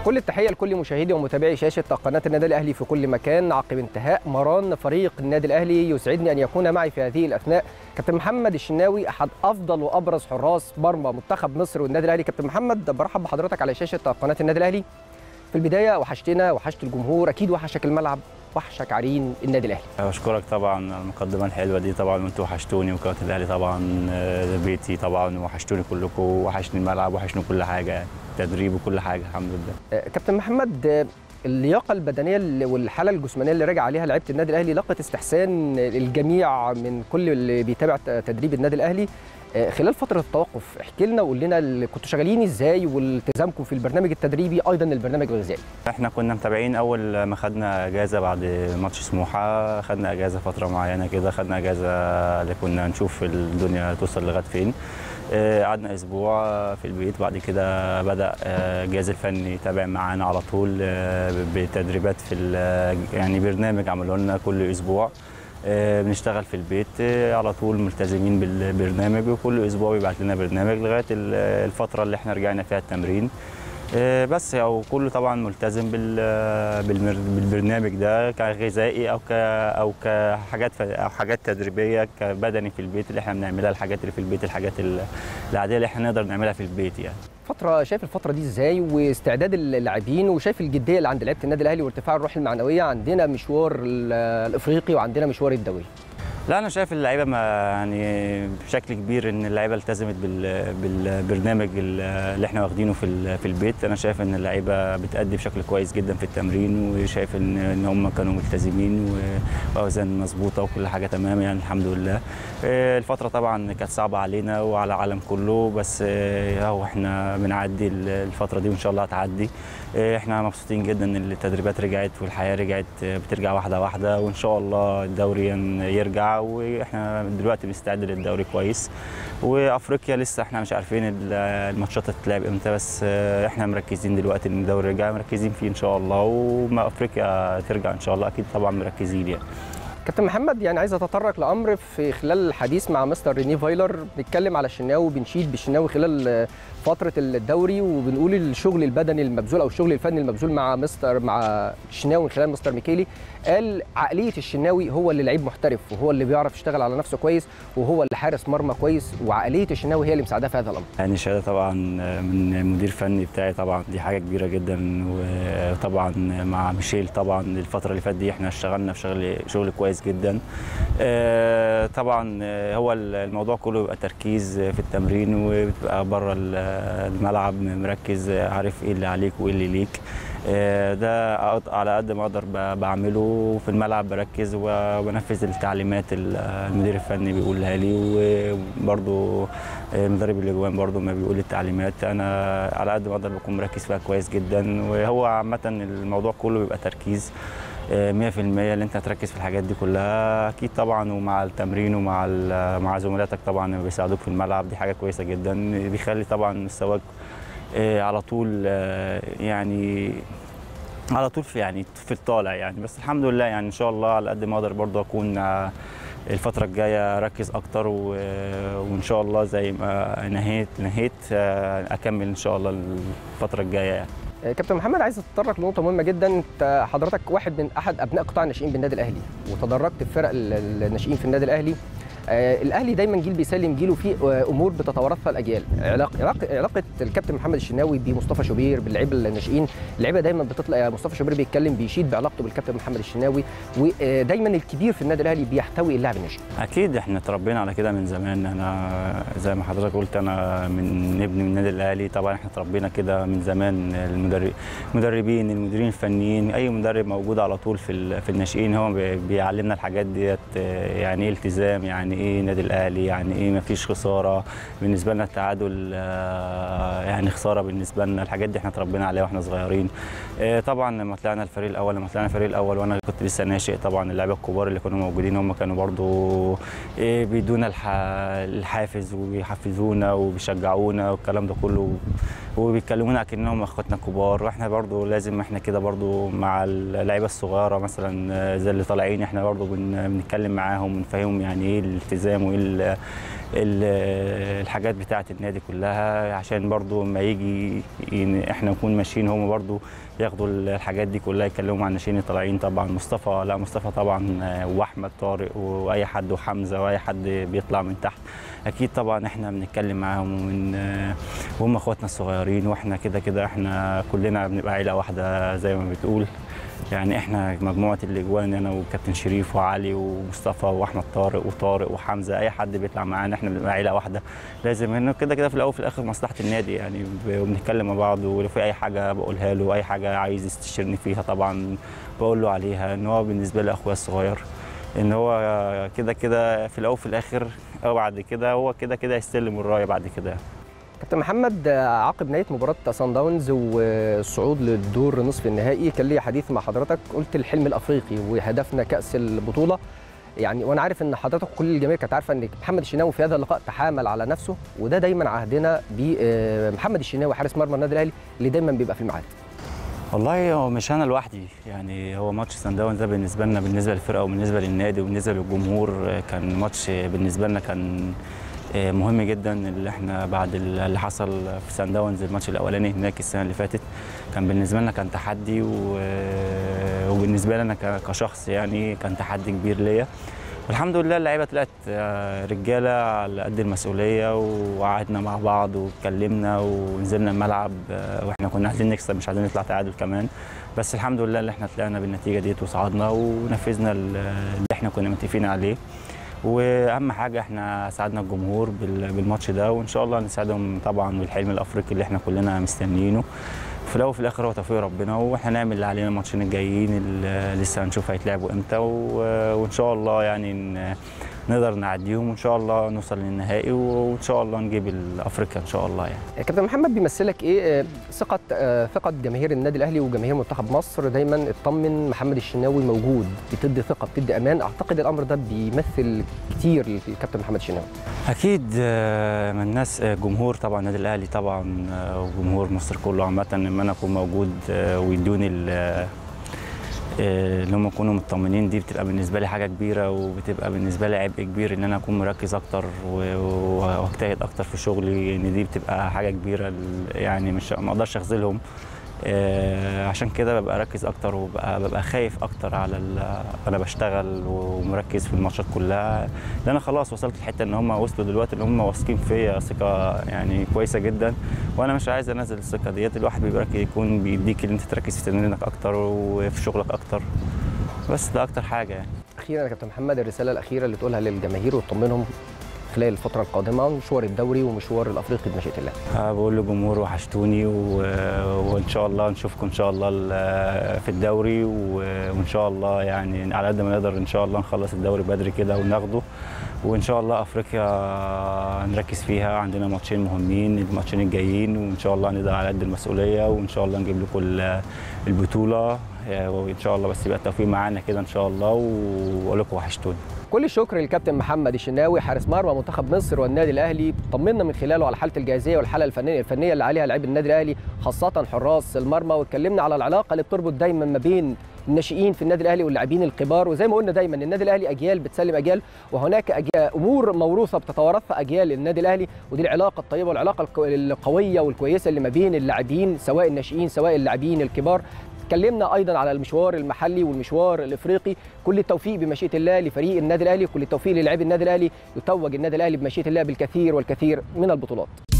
كل التحيه لكل مشاهدي ومتابعي شاشه قناه النادي الاهلي في كل مكان عقب انتهاء مران فريق النادي الاهلي يسعدني ان يكون معي في هذه الاثناء كابتن محمد الشناوي احد افضل وابرز حراس مرمى منتخب مصر والنادي الاهلي كابتن محمد برحب بحضرتك على شاشه قناه النادي الاهلي في البدايه وحشتنا وحشت الجمهور اكيد وحشك الملعب وحشك عرين النادي الاهلي اشكرك طبعا على المقدمه الحلوه دي طبعا وانتوا وحشتوني وقناه الاهلي طبعا آه، بيتي طبعا وحشتوني كلكم وحشني الملعب وحشني كل حاجه يعني تدريب وكل حاجه الحمد لله آه، كابتن محمد آه، اللياقه البدنيه اللي- والحاله الجسمانيه اللي راجع عليها لعيبه النادي الاهلي لقت استحسان الجميع من كل اللي بيتابع ت- تدريب النادي الاهلي آه، خلال فتره التوقف احكي لنا وقول لنا ال- كنتوا شغالين ازاي والتزامكم في البرنامج التدريبي ايضا البرنامج الغذائي احنا كنا متابعين اول ما خدنا اجازه بعد ماتش سموحه خدنا اجازه فتره معينه كده خدنا اجازه اللي كنا نشوف الدنيا توصل لغايه فين آه، قعدنا اسبوع في البيت بعد كده بدا آه، الجهاز الفني يتابع معانا على طول آه، بتدريبات في ال- يعني برنامج عملوا لنا كل اسبوع آه، بنشتغل في البيت آه، على طول ملتزمين بالبرنامج وكل اسبوع بيبعت لنا برنامج لغايه ال- الفتره اللي احنا رجعنا فيها التمرين آه، بس او كله طبعا ملتزم بال بالمر- بالبرنامج ده كغذائي او ك او كحاجات ف- او حاجات تدريبيه كبدني في البيت اللي احنا بنعملها الحاجات اللي في البيت الحاجات ال- العاديه اللي احنا نقدر نعملها في البيت يعني فتره شايف الفتره دي ازاي واستعداد اللاعبين وشايف الجديه اللي عند لعيبه النادي الاهلي وارتفاع الروح المعنويه عندنا مشوار ال- الافريقي وعندنا مشوار الدوري لا انا شايف اللعيبه ما يعني بشكل كبير ان اللعيبه التزمت بال بالبرنامج ال- اللي احنا واخدينه في ال- في البيت انا شايف ان اللعيبه بتأدي بشكل كويس جدا في التمرين وشايف ان ان هم كانوا ملتزمين و- واوزان مظبوطه وكل حاجه تمام يعني الحمد لله آه، الفتره طبعا كانت صعبه علينا وعلى العالم كله بس آه، اهو احنا بنعدي ال- الفتره دي وان شاء الله هتعدي آه، احنا مبسوطين جدا ان التدريبات رجعت والحياه رجعت آه، بترجع واحده واحده وان شاء الله الدوري ين- يرجع واحنا دلوقتي بنستعد للدوري كويس وافريقيا لسه احنا مش عارفين ال- الماتشات هتتلعب امتى بس آه، احنا مركزين دلوقتي ان الدوري رجع مركزين فيه ان شاء الله وما افريقيا ترجع ان شاء الله اكيد طبعا مركزين يعني كابتن محمد يعني عايز اتطرق لامر في خلال الحديث مع مستر ريني فايلر بنتكلم على الشناوي وبنشيد بالشناوي خلال فتره الدوري وبنقول الشغل البدني المبذول او الشغل الفني المبذول مع مستر مع الشناوي من خلال مستر ميكيلي قال عقليه الشناوي هو اللي لعيب محترف وهو اللي بيعرف يشتغل على نفسه كويس وهو اللي حارس مرمى كويس وعقليه الشناوي هي اللي مساعداه في هذا الامر يعني شهاده طبعا من المدير الفني بتاعي طبعا دي حاجه كبيره جدا وطبعا مع ميشيل طبعا الفتره اللي فاتت دي احنا اشتغلنا في شغل شغل كويس جدا آه، طبعا آه، هو الموضوع كله بيبقى تركيز في التمرين وبتبقى بره الملعب مركز عارف ايه اللي عليك وايه اللي ليك آه، ده أقد- على قد ما اقدر ب- بعمله في الملعب بركز وبنفذ التعليمات ال- المدير الفني بيقولها لي وبرضه مدرب الاجوان برضه ما بيقول التعليمات انا على قد ما اقدر بكون مركز فيها كويس جدا وهو عامه الموضوع كله بيبقى تركيز آه، 100% اللي انت هتركز في الحاجات دي كلها اكيد طبعا ومع التمرين ومع ال- مع زملاتك طبعا اللي بيساعدوك في الملعب دي حاجه كويسه جدا بيخلي طبعا مستواك آه، على طول آه، يعني على طول في يعني في الطالع يعني بس الحمد لله يعني ان شاء الله على قد ما اقدر برضه اكون آه، الفترة الجاية أركز أكتر و... وإن شاء الله زي ما نهيت نهيت آه، أكمل إن شاء الله الفترة الجاية يعني. آه، كابتن محمد عايز اتطرق لنقطه مهمه جدا انت حضرتك واحد من احد ابناء قطاع الناشئين بالنادي الاهلي وتدرجت في فرق ال- ال- الناشئين في النادي الاهلي آه، الاهلي دايما جيل بيسلم جيله في آه، امور بتتوارثها الاجيال علاقه علاقه علاقه الكابتن محمد الشناوي بمصطفى شوبير باللعيبه الناشئين اللعيبه دايما بتطلع يا مصطفى شوبير بيتكلم بيشيد بعلاقته بالكابتن محمد الشناوي ودايما الكبير في النادي الاهلي بيحتوي اللاعب الناشئ أكيد إحنا اتربينا على كده من زمان أنا زي ما حضرتك قلت أنا من ابن من النادي الأهلي طبعا إحنا اتربينا كده من زمان المدرب المدربين المديرين الفنيين أي مدرب موجود على طول في ال- في الناشئين هو بي- بيعلمنا الحاجات ديت آه، يعني إيه التزام يعني إيه نادي الأهلي يعني إيه مفيش خسارة بالنسبة لنا التعادل آه، يعني خسارة بالنسبة لنا الحاجات دي إحنا اتربينا عليها وإحنا صغيرين آه، طبعا لما طلعنا الفريق الأول لما طلعنا الفريق الأول وأنا كنت لسه ناشئ طبعا اللعيبة الكبار اللي كانوا موجودين هم كانوا برضو إيه بيدونا الح- الحافز وبيحفزونا وبيشجعونا والكلام ده كله وبيكلمونا اكنهم اخواتنا كبار واحنا برضو لازم احنا كده برضو مع اللعيبه الصغيره مثلا زي اللي طالعين احنا برضو بن- بنتكلم معاهم ونفهمهم يعني ايه الالتزام وايه ال- ال- الحاجات بتاعه النادي كلها عشان برضو لما يجي ين- احنا نكون ماشيين هم برضو ياخدوا الحاجات دي كلها يتكلموا مع الناشئين الطالعين طبعا مصطفى لا مصطفى طبعا آه، واحمد طارق واي حد وحمزه واي حد بيطلع من تحت اكيد طبعا احنا بنتكلم معاهم ومن آه، وهم اخواتنا الصغيرين واحنا كده كده احنا كلنا بنبقى عيله واحده زي ما بتقول يعني احنا مجموعه الاجوان انا وكابتن شريف وعلي ومصطفى واحمد طارق وطارق وحمزه اي حد بيطلع معانا احنا بنبقى عيله واحده لازم انه كده كده في الاول وفي الاخر مصلحه النادي يعني ب- وبنتكلم مع بعض ولو في اي حاجه بقولها له اي حاجه عايز يستشيرني فيها طبعا بقول له عليها ان هو بالنسبه لي اخويا الصغير ان هو كده كده في الاول وفي الاخر او بعد كده هو كده كده يستلم الرايه بعد كده كابتن محمد آه، عقب نهايه مباراه سان داونز والصعود للدور نصف النهائي كان لي حديث مع حضرتك قلت الحلم الافريقي وهدفنا كاس البطوله يعني وانا عارف ان حضرتك كل الجماهير كانت عارفه ان محمد الشناوي في هذا اللقاء تحامل على نفسه وده دايما عهدنا بمحمد الشناوي حارس مرمى النادي الاهلي اللي دايما بيبقى في الميعاد والله هو مش انا لوحدي يعني هو ماتش سان داونز ده بالنسبه لنا بالنسبه للفرقه وبالنسبه للنادي وبالنسبه للجمهور آه، كان ماتش بالنسبه لنا كان آه، مهم جدا اللي احنا بعد اللي حصل في سان داونز الماتش الاولاني هناك السنه اللي فاتت كان بالنسبه لنا كان تحدي و- وبالنسبه لنا ك- كشخص يعني كان تحدي كبير ليا والحمد لله اللعيبه طلعت آه، رجاله على قد المسؤوليه وقعدنا مع بعض واتكلمنا ونزلنا الملعب آه، واحنا كنا عايزين نكسب مش عايزين نطلع تعادل كمان بس الحمد لله اللي احنا طلعنا بالنتيجه ديت وصعدنا ونفذنا ال- اللي احنا كنا متفقين عليه واهم حاجه احنا ساعدنا الجمهور بال- بالماتش ده وان شاء الله نساعدهم طبعا بالحلم الافريقي اللي احنا كلنا مستنيينه في الاول وفي الاخر هو توفيق ربنا واحنا نعمل اللي علينا الماتشين الجايين اللي لسه هنشوف هيتلعبوا امتى و- وان شاء الله يعني ن- نقدر نعديهم وان شاء الله نوصل للنهائي وان شاء الله نجيب الافريقيا ان شاء الله يعني كابتن محمد بيمثلك ايه آه، ثقه آه، ثقه جماهير النادي الاهلي وجماهير منتخب مصر دايما اطمن محمد الشناوي موجود بتدي ثقه بتدي امان اعتقد الامر ده بيمثل كتير للكابتن محمد الشناوي اكيد آه، من الناس آه، جمهور طبعا النادي الاهلي طبعا آه، وجمهور مصر كله عامه ان انا اكون موجود آه، ويدوني ال- آه، آه، ان هم يكونوا مطمنين دي بتبقى بالنسبه لي حاجه كبيره وبتبقى بالنسبه لي عبء كبير ان انا اكون مركز اكتر و- و- واجتهد اكتر في شغلي ان دي بتبقى حاجه كبيره ال- يعني مش ما اقدرش اخذلهم آه، عشان كده ببقى اركز اكتر وببقى ببقى خايف اكتر على ال- انا بشتغل ومركز في الماتشات كلها لان انا خلاص وصلت لحته ان هم وصلوا دلوقتي ان هم واثقين فيا ثقه يعني كويسه جدا وانا مش عايز انزل الثقه ديت الواحد بيبقى يكون بيديك ان انت تركز في تمرينك اكتر وفي شغلك اكتر بس ده اكتر حاجه يعني اخيرا يا كابتن محمد الرساله الاخيره اللي تقولها للجماهير وتطمنهم خلال الفتره القادمه مشوار الدوري ومشوار الافريقي بمشيئه الله آه، بقول للجمهور وحشتوني و... وان شاء الله نشوفكم ان شاء الله ال- في الدوري و... وان شاء الله يعني على قد ما نقدر ان شاء الله نخلص الدوري بدري كده وناخده وان شاء الله افريقيا نركز فيها عندنا ماتشين مهمين الماتشين الجايين وان شاء الله نقدر على قد المسؤوليه وان شاء الله نجيب لكم ال- البطوله آه، وان شاء الله بس يبقى التوفيق معانا كده ان شاء الله واقول لكم وحشتوني كل الشكر للكابتن محمد الشناوي حارس مرمى منتخب مصر والنادي الاهلي طمنا من خلاله على حاله الجاهزيه والحاله الفنيه الفنيه اللي عليها لاعبي النادي الاهلي خاصه حراس المرمى واتكلمنا على العلاقه اللي بتربط دايما ما بين الناشئين في النادي الاهلي واللاعبين الكبار وزي ما قلنا دايما النادي الاهلي اجيال بتسلم اجيال وهناك أجيال امور موروثه بتتوارثها اجيال النادي الاهلي ودي العلاقه الطيبه والعلاقه الكو- القويه والكويسه اللي ما بين اللاعبين سواء الناشئين سواء اللاعبين الكبار اتكلمنا ايضا على المشوار المحلي والمشوار الافريقي كل التوفيق بمشيئه الله لفريق النادي الاهلي كل التوفيق للاعبي النادي الاهلي يتوج النادي الاهلي بمشيئه الله بالكثير والكثير من البطولات